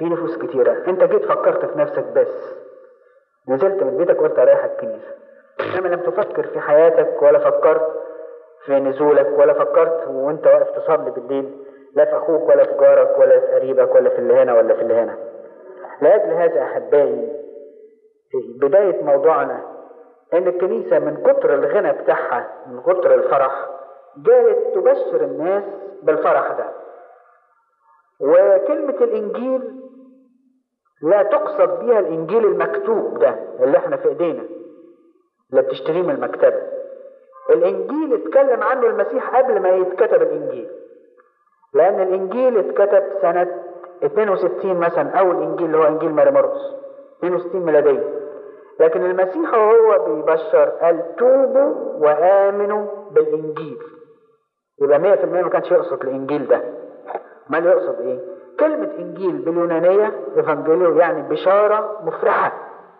في نفوس كتيرة انت جيت فكرت في نفسك بس نزلت من بيتك قلت رايح الكنيسة انما لم تفكر في حياتك ولا فكرت في نزولك ولا فكرت وانت واقف تصلي بالليل لا في اخوك ولا في جارك ولا في قريبك ولا في اللي هنا ولا في اللي هنا لاجل هذا احبائي بداية موضوعنا ان الكنيسة من كتر الغنى بتاعها من كتر الفرح جاءت تبشر الناس بالفرح ده وكلمة الانجيل لا تقصد بيها الانجيل المكتوب ده اللي احنا في ايدينا اللي بتشتريه من المكتبة الانجيل اتكلم عنه المسيح قبل ما يتكتب الانجيل لان الانجيل اتكتب سنة 62 مثلا اول انجيل اللي هو انجيل ماري مرقس 62 ميلادية لكن المسيح وهو بيبشر قال توبوا وامنوا بالانجيل يبقى 100% ما كانش يقصد الانجيل ده امال يقصد ايه كلمة انجيل باليونانية ايفانجيليو يعني بشارة مفرحة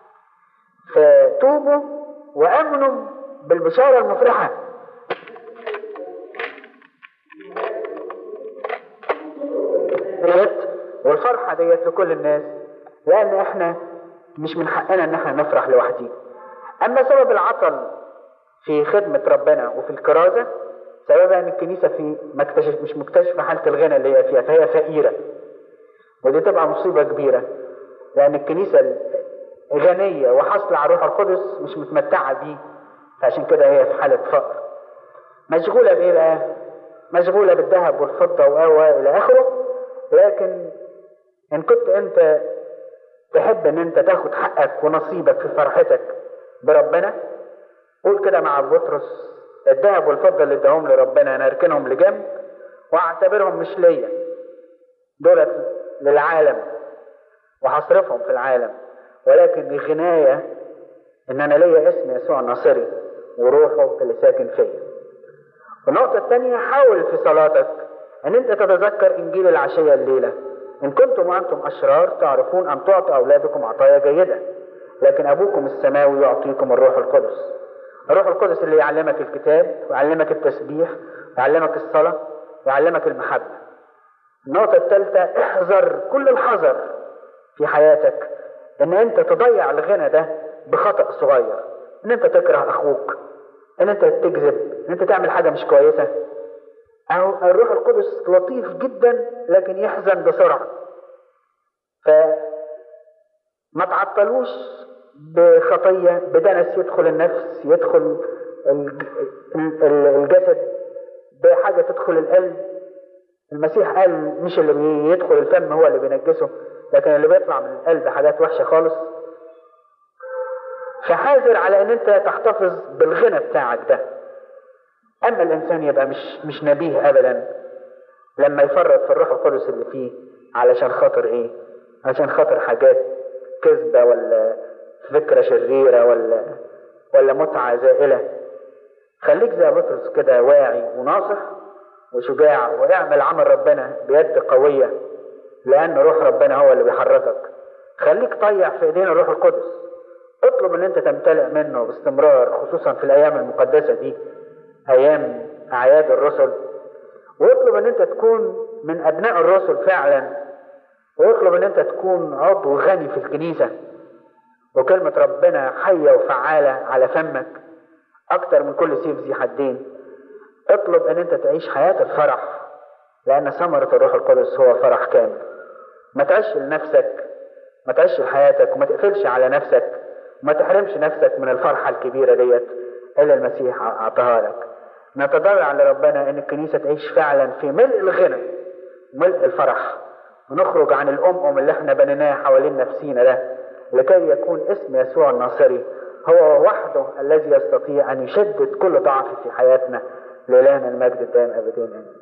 فتوبوا وامنوا بالبشارة المفرحة ديت والفرحة ديت لكل الناس لأن احنا مش من حقنا ان احنا نفرح لوحدينا أما سبب العطل في خدمة ربنا وفي الكرازة سببها ان الكنيسة في مكتشف مش مكتشفة حالة الغنى اللي هي فيها فهي فقيرة ودي تبقى مصيبة كبيرة لأن الكنيسة غنية وحاصلة على الروح القدس مش متمتعة بيه فعشان كده هي في حالة فقر مشغولة بإيه بقى؟ مشغولة بالذهب والفضة و إلى آخره لكن إن كنت أنت تحب إن أنت تاخد حقك ونصيبك في فرحتك بربنا قول كده مع بطرس الذهب والفضة اللي اداهم لربنا أنا أركنهم لجنب وأعتبرهم مش ليا دولت للعالم وهصرفهم في العالم ولكن غناية ان انا ليا اسم يسوع الناصري وروحه اللي ساكن فيا النقطة الثانية حاول في صلاتك ان انت تتذكر انجيل العشية الليلة ان كنتم وانتم اشرار تعرفون ان تعطوا اولادكم عطايا جيدة لكن ابوكم السماوي يعطيكم الروح القدس الروح القدس اللي يعلمك الكتاب ويعلمك التسبيح ويعلمك الصلاة ويعلمك المحبة النقطة الثالثة احذر كل الحذر في حياتك ان انت تضيع الغنى ده بخطأ صغير ان انت تكره اخوك ان انت تكذب ان انت تعمل حاجة مش كويسة او الروح القدس لطيف جدا لكن يحزن بسرعة ف ما تعطلوش بخطية بدنس يدخل النفس يدخل الجسد بحاجة تدخل القلب المسيح قال مش اللي بيدخل الفم هو اللي بينجسه لكن اللي بيطلع من القلب حاجات وحشة خالص فحاذر على ان انت تحتفظ بالغنى بتاعك ده اما الانسان يبقى مش مش نبيه ابدا لما يفرط في الروح القدس اللي فيه علشان خاطر ايه عشان خاطر حاجات كذبة ولا فكرة شريرة ولا ولا متعة زائلة خليك زي بطرس كده واعي وناصح وشجاع واعمل عمل ربنا بيد قوية لأن روح ربنا هو اللي بيحركك خليك طيع في ايدين الروح القدس اطلب ان انت تمتلئ منه باستمرار خصوصا في الايام المقدسة دي ايام اعياد الرسل واطلب ان انت تكون من ابناء الرسل فعلا واطلب ان انت تكون عضو غني في الكنيسة وكلمة ربنا حية وفعالة على فمك اكتر من كل سيف ذي حدين اطلب ان انت تعيش حياة الفرح لان ثمرة الروح القدس هو فرح كامل ما تعيش لنفسك ما تعيش لحياتك وما تقفلش على نفسك وما تحرمش نفسك من الفرحة الكبيرة ديت اللي المسيح اعطاها لك نتضرع لربنا ان الكنيسة تعيش فعلا في ملء الغنى ملء الفرح ونخرج عن الأمم اللي احنا بنيناه حوالين نفسينا ده لكي يكون اسم يسوع الناصري هو وحده الذي يستطيع أن يشدد كل ضعف في حياتنا لإلهنا المجد الدائم أبدين آمين